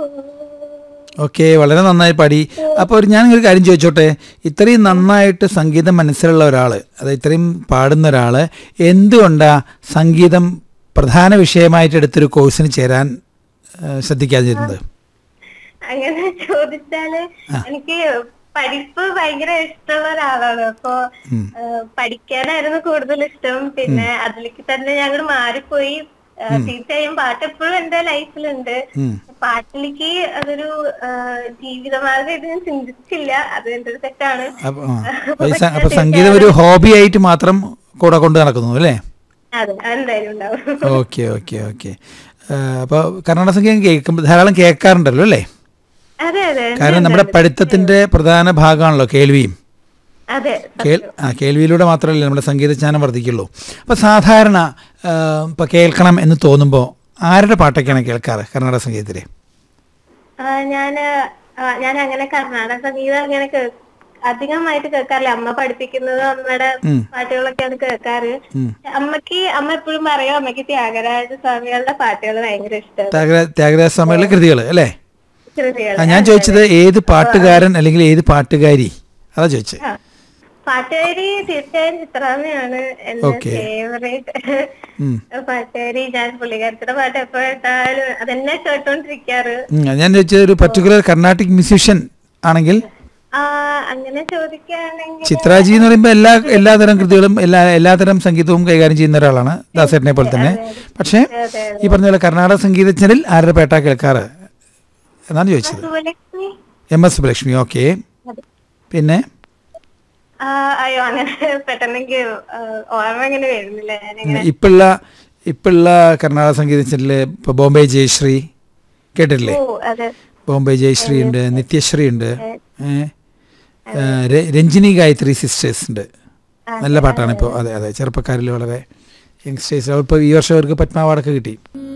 Okay വളരെ നന്നായി പാടി അപ്പോൾ ഒരു ഞാൻ ഒരു കാര്യം ചോദിച്ചോട്ടെ ഇത്രയും നന്നായിട്ട് സംഗീതം മനസ്സിലുള്ള ഒരാൾ അത് ഇത്രയും പാടുന്ന ഒരാൾ എന്തുകൊണ്ടാ സംഗീതം പ്രധാന വിഷയമായിട്ട് എടുത്തൊരു കോഴ്സിന് ചേരാൻ ആ, ശ്രദ്ധിക്കാതിരുന്നത് അങ്ങനെ ചോദിച്ചാല് എനിക്ക് പഠിപ്പ് ഭയങ്കര ഇഷ്ടമുള്ള ഒരാളാണ് അപ്പൊ ഏഹ്, പഠിക്കാനായിരുന്നു കൂടുതൽ ഇഷ്ടം പിന്നെ അതിലേക്ക് തന്നെ ഞങ്ങൾ മാറിപ്പോയി ഏഹ്, തീർച്ചയായും പാട്ട് എപ്പോഴും എന്റെ ലൈഫിലുണ്ട് ഉം. പാട്ടിലേക്ക് അതൊരു ഏഹ്, ജീവിതമാർഗം ഞാൻ ചിന്തിച്ചില്ല അത് എന്റെ ഒരു തെറ്റാണ് അപ്പൊ ആ. അപ്പൊ ഈ സ- അപ്പൊ സംഗീതം ഒരു ഹോബി ആയിട്ട് മാത്രം കൂടെ കൊണ്ട് നടക്കുന്നു അല്ലേ അതെ അതെന്തായാലും ഉണ്ടാവും ഓക്കെ ഓക്കെ ഓക്കെ അപ്പോൾ കർണാടക സംഗീതം കേൾക്കുമ്പോൾ ധാരാളം കേൾക്കാറുണ്ടല്ലോ അല്ലേ അതെ അതെ കാരണം നമ്മുടെ പഠിത്തത്തിന്റെ പ്രധാന ഭാഗമാണല്ലോ കേൾവിയും അതെ കേൾ ആ കേൾവിയിലൂടെ മാത്രമല്ലേ നമ്മുടെ സംഗീതജ്ഞാനം വർദ്ധിക്കുള്ളൂ അപ്പോൾ സാധാരണ ആ, ഇപ്പൊ കേൾക്കണം എന്ന് തോന്നുമ്പോൾ ആരുടെ പാട്ടൊക്കെയാണ് കേൾക്കാറ് കർണാടക സംഗീതത്തിലെ ആ, ഞാന് ആ, ഞാൻ അങ്ങനെ കർണാടക സംഗീതം അങ്ങനെ കേ- അധികമായിട്ട് കേൾക്കാറില്ല അമ്മ പഠിപ്പിക്കുന്നത് അമ്മയുടെ ഉം. പാട്ടുകളൊക്കെയാണ് കേൾക്കാറ് ഉം. അമ്മക്ക് അമ്മ എപ്പോഴും പറയും അമ്മക്ക് ത്യാഗരാജ സ്വാമികളുടെ പാട്ടുകൾ ഭയങ്കര ഇഷ്ടമാണ് ത്യാഗരാ ത്യാഗരാജ സ്വാമികളുടെ കൃതികൾ അല്ലേ കൃതികൾ ആ ഞാൻ ചോദിച്ചത് ഏത് പാട്ടുകാരൻ അല്ലെങ്കിൽ ഏത് പാട്ടുകാരി അതാ ചോദിച്ചത് ആ. പാട്ടുകാരി തീർച്ചയായും ചിത്രാമ്മയാണ് എന്റെ Okay. ഫേവറേറ്റ് ഉം. പാട്ടുകാരി ഞാൻ പുള്ളിക്കാരത്തിന്റെ പാട്ട് എപ്പോഴെത്താലും അതെന്നെ കേട്ടോണ്ടിരിക്കാറ് ഉം, ഞാൻ ചോദിച്ചത് ഒരു പർട്ടിക്കുലർ കർണാട്ടിക് മ്യൂസീഷ്യൻ ആണെങ്കിൽ ആ അങ്ങനെ ചോദിക്കുകയാണെങ്കിൽ ചിത്രാജി എന്ന് പറയുമ്പോൾ എല്ലാ എല്ലാതരം കൃതികളും എല്ലാ എല്ലാതരം സംഗീതവും കൈകാര്യം ചെയ്യുന്ന ഒരാളാണ് ദാസേട്ടനെ പോലെ തന്നെ പക്ഷേ അതെ, ഈ പറഞ്ഞ പോലെ കർണാടക സംഗീതജ്ഞരിൽ ആരുടെ പേട്ട കേൾക്കാറ് എന്നാണ് ചോദിച്ചത് Subbulakshmi M S Subbulakshmi okay പിന്നെ ആ, അയ്യോ അങ്ങനെ പെട്ടെന്നെനിക്ക് ആ, ഓർമ്മ ഇങ്ങനെ വരുന്നില്ല ഞാനിങ്ങനെ ഇപ്പോഴുള്ള ഇപ്പോഴുള്ള കർണാടക സംഗീതജ്ഞരിൽ ഇപ്പോൾ ബോംബെ ജയശ്രീ കേട്ടിട്ടില്ലേ ഓ അതെ ബോംബെ ജയശ്രീ ഉണ്ട് നിത്യശ്രീ ഉണ്ട് ഏ, ഏ, ര- രഞ്ജിനി ഗായത്രി സിസ്റ്റേഴ്സ് ഉണ്ട് നല്ല പാട്ടാണ് ഇപ്പോൾ അതെ അതെ ചെറുപ്പക്കാരിൽ വളരെ യങ്സ്റ്റേഴ്സ് ഇപ്പോൾ ഈ വർഷം അവർക്ക് പത്മാവാടൊക്കെ കിട്ടി